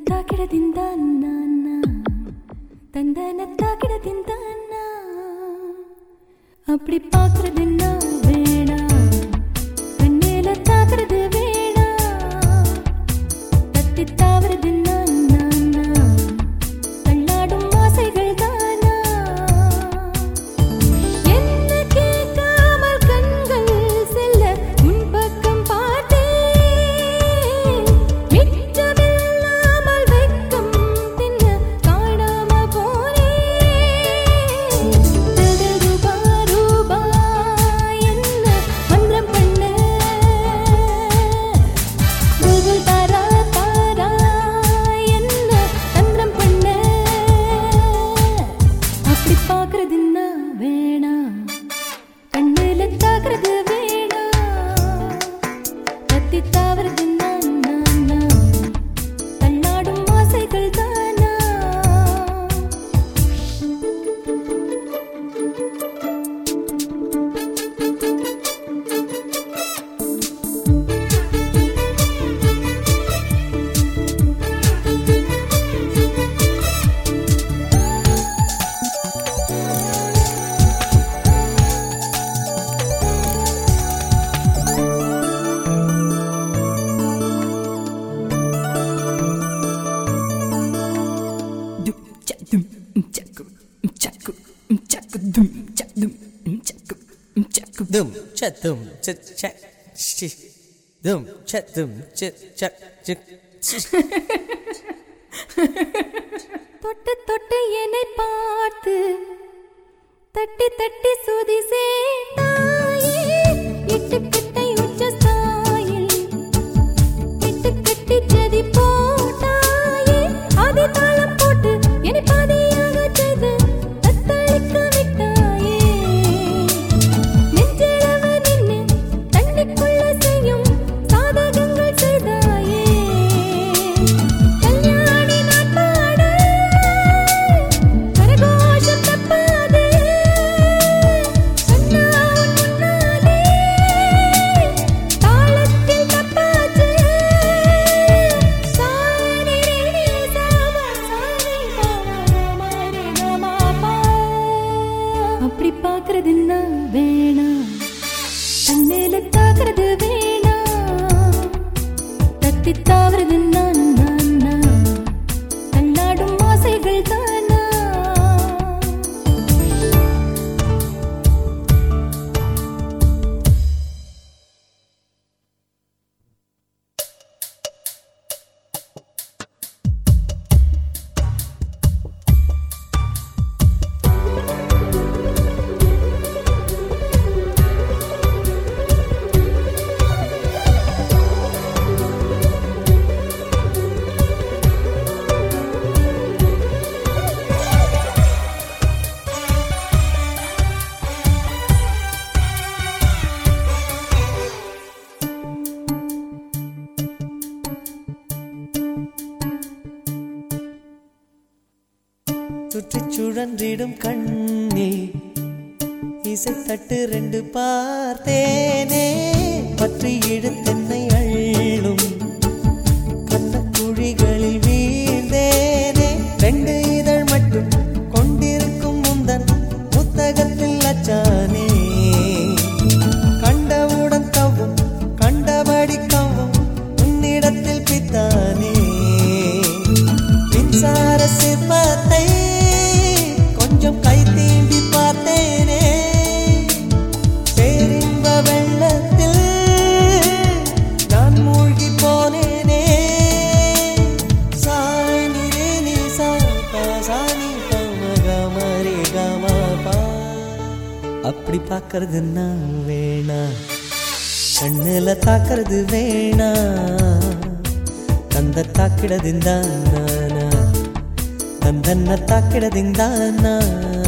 ತಾಕಿಡದಿಂದನ್ನ தந்தன தாக்கிடதின்தான அப்படி பார்க்கறது என்ன வேணா கண்ணில தாக்குறது வேணா தட்டி தாவறது நான் தள்ளாடும் ஆசைகள் தானா என்ன கேட்காமல் கண்கள் செல்ல உன் பக்கம் பார்த்தேன் மிச்சமில்லாமல் வெட்கம் தின்ன காணாம போனேன் தில் ரூபா ரூபா என்ன மந்திரம் பண்ண புல்புல் தாரா தாரா என்ன தந்திரம் பண்ண அப்படி பாக்குறது என்ன வேணாம் கண்ணுல தாக்குறது வேணாம் கத்தி தாவறது நான் நான் நான் தள்ளாடும் ஆசைகள் தானா Dum cha dum cha cha shi. Dum cha dum cha cha cha. தொட்டு தொட்டு என்னை பார்த்து தட்டி தட்டி சுதி சேர்த்தாயே இட்டுக்கட்டை உச்ச சாயில் இட்டு கட்டி ஜதி போட்டாயே ஆதி தாளம் போட்டு என்னை பாதியாக செய்து தத்தளிக்க விட்டாயே நெஞ்சிலவ நின்னு தண்ணிக்குள்ள செய்யும் சாதகங்கள் செய்தாயே கல்யாணி நான் பாட கரகோஷம் தப்பாதே சொன்னா உன் முன்னாலே தாளத்தில் தப்பாச்சு சாரி ரே சாமா சாரி பாமா ரே கமா பா அப்படி பாக்குறது என்ன வேணாம் கண்ணில தாக்குறது வேணாம் தத்தி தாவறது நான் நான் நான் தள்ளாடும் ஆசைகள் தானா சுற்றி சுழன்றிடும் கண்ணே இசை தட்டு ரெண்டு பார்த்தேனே பற்றி இழுத்தென்னை அள்ளும் கண்ண குழிகளில் வீழ்ந்தேனே ரெண்டு இதழ் மட்டும் கொண்டிருக்கும் முந்தன் புத்தகத்தில் அச்சானே கண்டவுடன் கவும் கண்டபடி கவும் உன்னிடத்தில் பித்தானே மின்சார சிற்பத்தை கொஞ்சம் கை தீண்டி பார்த்தேனே பேரின்ப வெள்ளத்தில் நான் மூழ்கி போனேனே சாணி ரே நீ சா பா சாணி பம கம ரே கம பா அப்படி பார்க்கறது நான் வேணா கண்ணுல தாக்குறது வேணா ಕಂದ ತಾಕಿಡದಿಂದ ನಾನ ಕಂದನ್ನ ತಾಕಿಡದಿಂದ ನಾ